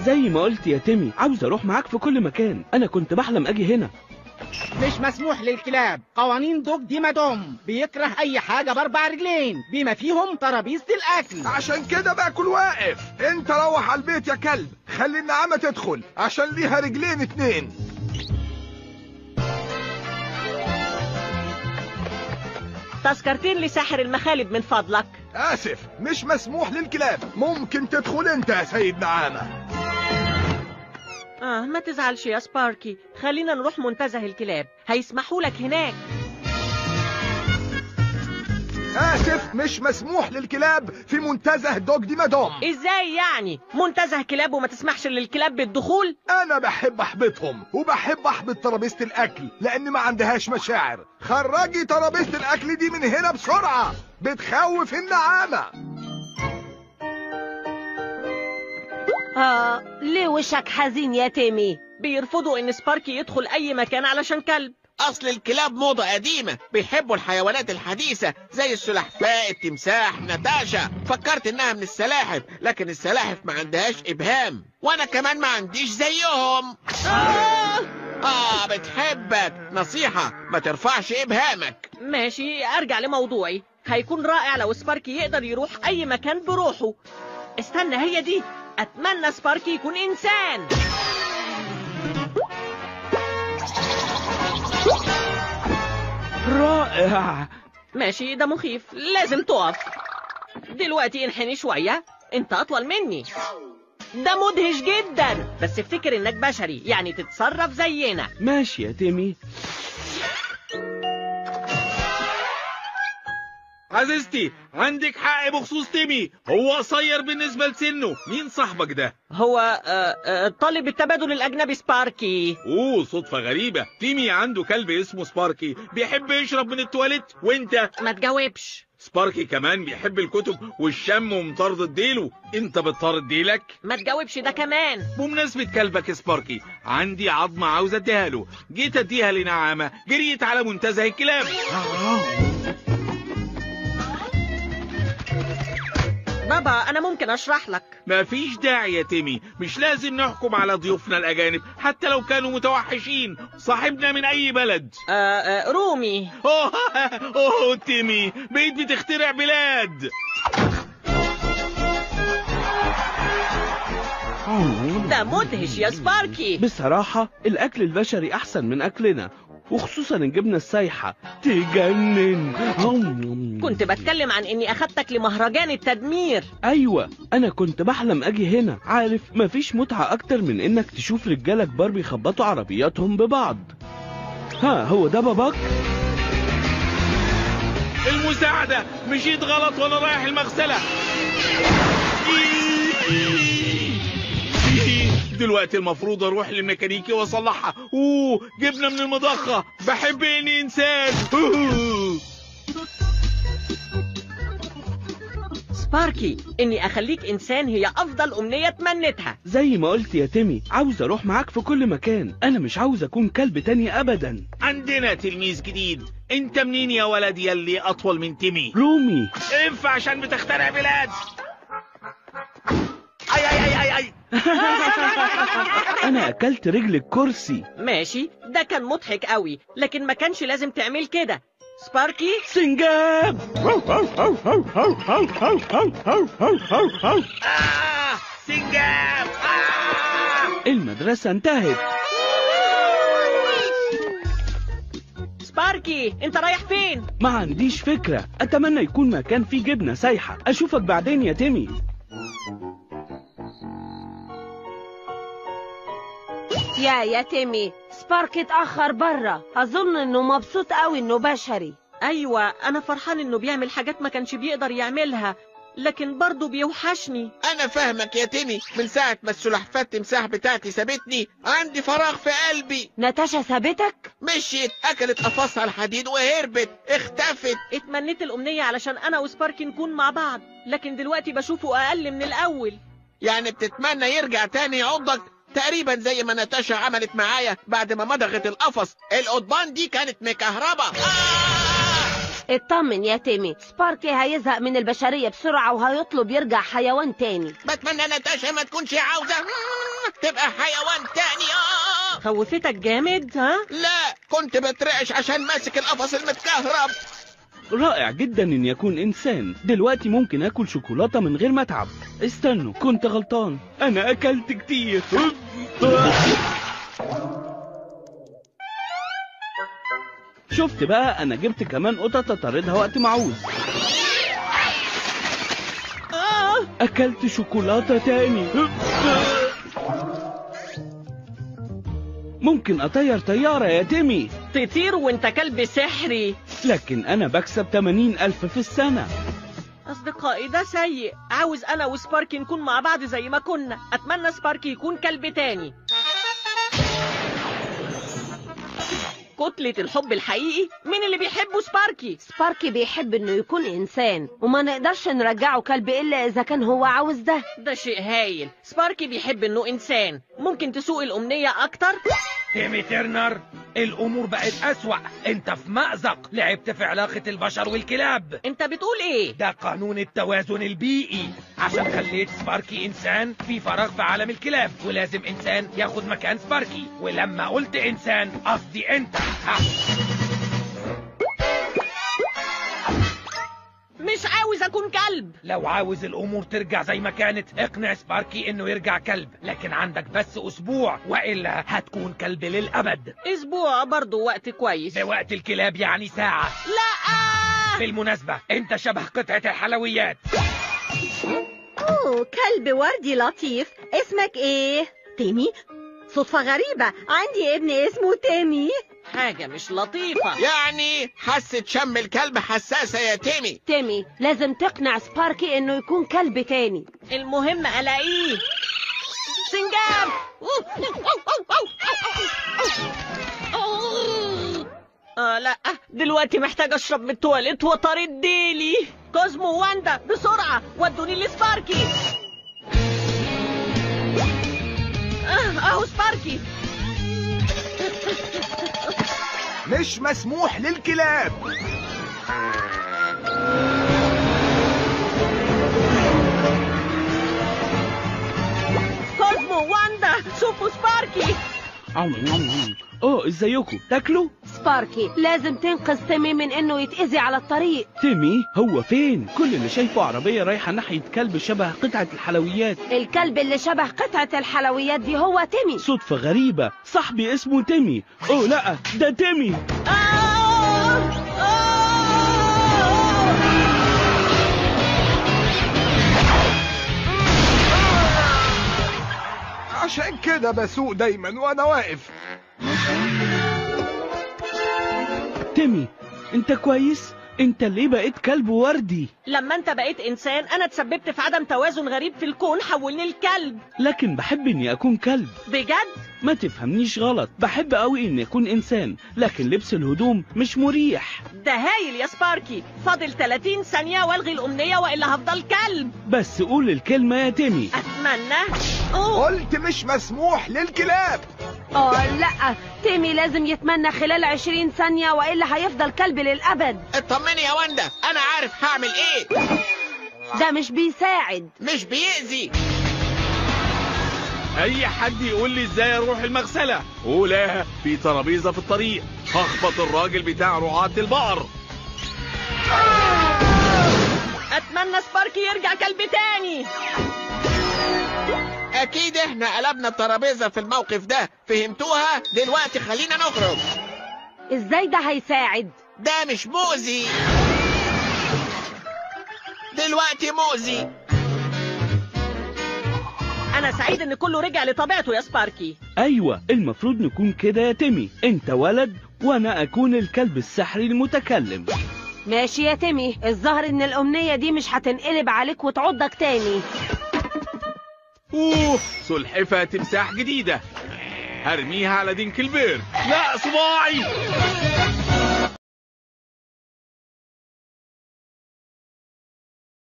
زي ما قلت يا تيمي عاوز اروح معاك في كل مكان انا كنت بحلم اجي هنا مش مسموح للكلاب قوانين دوج دي مدوم بيكره اي حاجة باربع رجلين بما فيهم ترابيزة الاكل عشان كده باكل واقف انت روح على البيت يا كلب خلي النعامة تدخل عشان ليها رجلين اتنين تذكرتين لساحر المخالب من فضلك اسف مش مسموح للكلاب ممكن تدخل انت يا سيد نعامة آه ما تزعلش يا سباركي خلينا نروح منتزه الكلاب هيسمحوا لك هناك اسف مش مسموح للكلاب في منتزه دوج دي مدوم ازاي يعني منتزه كلاب وما تسمحش للكلاب بالدخول انا بحب احبطهم وبحب احبط ترابيزة الاكل لان ما عندهاش مشاعر خرجي ترابيزة الاكل دي من هنا بسرعة بتخوف النعامة آه ليه وشك حزين يا تيمي بيرفضوا ان سباركي يدخل اي مكان علشان كلب اصل الكلاب موضة قديمة بيحبوا الحيوانات الحديثة زي السلحفاة التمساح نتاشا فكرت انها من السلاحف لكن السلاحف ما عندهاش ابهام وانا كمان ما عنديش زيهم آه, آه بتحبك نصيحة ما ترفعش ابهامك ماشي ارجع لموضوعي هيكون رائع لو سباركي يقدر يروح اي مكان بروحه استنى هي دي اتمنى سباركي يكون انسان رائع ماشي ده مخيف لازم تقف دلوقتي انحني شوية انت اطول مني ده مدهش جدا بس افتكر انك بشري يعني تتصرف زينا ماشي يا تيمي عزيزتي عندك حق بخصوص تيمي هو قصير بالنسبة لسنه مين صاحبك ده؟ هو آه، آه، طالب التبادل الاجنبي سباركي اوه صدفة غريبة تيمي عنده كلب اسمه سباركي بيحب يشرب من التواليت وانت ما تجاوبش سباركي كمان بيحب الكتب والشم ومطارد ديله انت بتطارد ديلك ما تجاوبش ده كمان بمناسبة كلبك سباركي عندي عظمة عاوز اديها له جيت اديها لنعامة جريت على منتزه الكلاب بابا انا ممكن اشرح لك مفيش داعي يا تيمي مش لازم نحكم على ضيوفنا الأجانب حتى لو كانوا متوحشين صاحبنا من أي بلد آه آه رومي أوه, أوه تيمي بقيت بتخترع بلاد ده مدهش يا سباركي بصراحة الأكل البشري أحسن من أكلنا وخصوصا الجبنة السايحة تجنن هم. كنت بتكلم عن اني اخدتك لمهرجان التدمير أيوة أنا كنت بحلم أجي هنا عارف مفيش متعة أكتر من إنك تشوف رجالة كبار بيخبطوا عربياتهم ببعض ها هو ده باباك المساعدة مشيت غلط وأنا رايح المغسلة دلوقتي المفروض اروح للميكانيكي واصلحها اوه جبنه من المضخه بحب اني انسان أوه. سباركي اني اخليك انسان هي افضل امنية تمنيتها زي ما قلت يا تيمي عاوز أروح معاك في كل مكان أنا مش عاوز أكون كلب تاني أبدا عندنا تلميذ جديد انت منين يا ولد يلي اطول من تيمي رومي انفع عشان بتخترع بلاد اي اي اي اي, أي. أنا أكلت رجل الكرسي ماشي ده كان مضحك قوي لكن ما كانش لازم تعمل كده سباركي سنجاب آه سنجاب آه المدرسة انتهت سباركي انت رايح فين ما عنديش فكرة أتمنى يكون مكان فيه جبنة سايحة أشوفك بعدين يا تيمي يا يا تيمي سبارك اتأخر برا أظن إنه مبسوط قوي إنه بشري ايوه انا فرحان انه بيعمل حاجات ما كانش بيقدر يعملها لكن برضه بيوحشني انا فاهمك يا تيمي من ساعة ما السلحفاة التمساح بتاعتي سابتني عندي فراغ في قلبي ناتاشا سابتك مشيت اكلت قفصها الحديد وهربت اختفت اتمنيت الامنية علشان انا وسباركي نكون مع بعض لكن دلوقتي بشوفه اقل من الاول يعني بتتمنى يرجع تاني يعضك تقريبا زي ما ناتاشا عملت معايا بعد ما مضغت القفص القضبان دي كانت مكهربة آه! اطمن يا تيمي سباركي هيزهق من البشرية بسرعة وهيطلب يرجع حيوان تاني بتمنى ناتاشا ما تكونش عاوزة تبقى حيوان تاني آه. خوفتك جامد ها لا كنت بترعش عشان ماسك القفص المتكهرب رائع جدا ان يكون انسان دلوقتي ممكن اكل شوكولاتة من غير ما اتعب استنوا كنت غلطان انا اكلت كتير شفت بقى انا جبت كمان قطط اطاردها وقت ما عاوز آه. اكلت شوكولاتة تاني ممكن اطير طيارة يا تيمي تطير وانت كلب سحري لكن انا بكسب 80 الف في السنة اصدقائي ده سيء عاوز انا وسباركي نكون مع بعض زي ما كنا اتمنى سباركي يكون كلب تاني كتلة الحب الحقيقي مين اللي بيحبه سباركي سباركي بيحب انه يكون انسان وما نقدرش نرجعه كلب الا اذا كان هو عاوز ده ده شيء هايل سباركي بيحب انه انسان ممكن تسوق الامنية اكتر تيمي ترنر الامور بقت اسوأ انت في مأزق لعبت في علاقة البشر والكلاب انت بتقول ايه ده قانون التوازن البيئي عشان خليت سباركي انسان في فراغ في عالم الكلاب ولازم انسان ياخد مكان سباركي ولما قلت انسان قصدي انت ها. مش عاوز اكون كلب لو عاوز الامور ترجع زي ما كانت اقنع سباركي انه يرجع كلب لكن عندك بس اسبوع والا هتكون كلب للابد اسبوع برضو وقت كويس بوقت الكلاب يعني ساعة لا بالمناسبة انت شبه قطعة الحلويات أوه كلب وردي لطيف اسمك ايه؟ تيمي؟ صدفة غريبة عندي ابن اسمه تيمي حاجة مش لطيفة يعني حاسة شم الكلب حساسة يا تيمي تيمي لازم تقنع سباركي انه يكون كلب تاني المهم الاقيه سنجاب آه لا دلوقتي محتاج اشرب من التواليت وطرد ديلي كوزمو واندا بسرعة ودوني لسباركي آه اهو سباركي مش مسموح للكلاب كوزمو واندا شوفوا سباركي عم عم عم اه ازيكم تاكلوا سباركي لازم تنقذ تيمي من انه يتأذي على الطريق تيمي هو فين كل اللي شايفه عربية رايحة ناحية كلب شبه قطعة الحلويات الكلب اللي شبه قطعة الحلويات دي هو تيمي صدفة غريبة صاحبي اسمه تيمي اوه لا ده تيمي آه آه عشان كده بسوق دايما وانا واقف تيمي انت كويس انت ليه بقيت كلب وردي لما انت بقيت انسان انا تسببت في عدم توازن غريب في الكون حولني الكلب لكن بحب اني اكون كلب بجد ما تفهمنيش غلط بحب قوي اني اكون انسان لكن لبس الهدوم مش مريح ده هايل يا سباركي فاضل 30 ثانية والغي الأمنية وإلا هفضل كلب بس قول الكلمة يا تيمي أتمنى أوه قلت مش مسموح للكلاب اه لا تيمي لازم يتمنى خلال 20 ثانية والا هيفضل كلب للأبد اطمني يا واندا انا عارف هعمل ايه ده مش بيساعد مش بيأذي اي حد يقول لي ازاي اروح المغسله ولا في ترابيزه في الطريق هخبط الراجل بتاع رعاة البقر أتمنى سباركي يرجع كلب تاني اكيد احنا قلبنا الترابيزه في الموقف ده فهمتوها دلوقتي خلينا نخرج ازاي ده هيساعد ده مش مؤذي دلوقتي مؤذي أنا سعيد إن كله رجع لطبيعته يا سباركي ايوه المفروض نكون كده يا تيمي انت ولد وانا اكون الكلب السحري المتكلم ماشي يا تيمي الظاهر ان الأمنية دي مش هتنقلب عليك وتعضك تاني اوه سلحفاه تمساح جديده هرميها على دينكلبيرج لا صباعي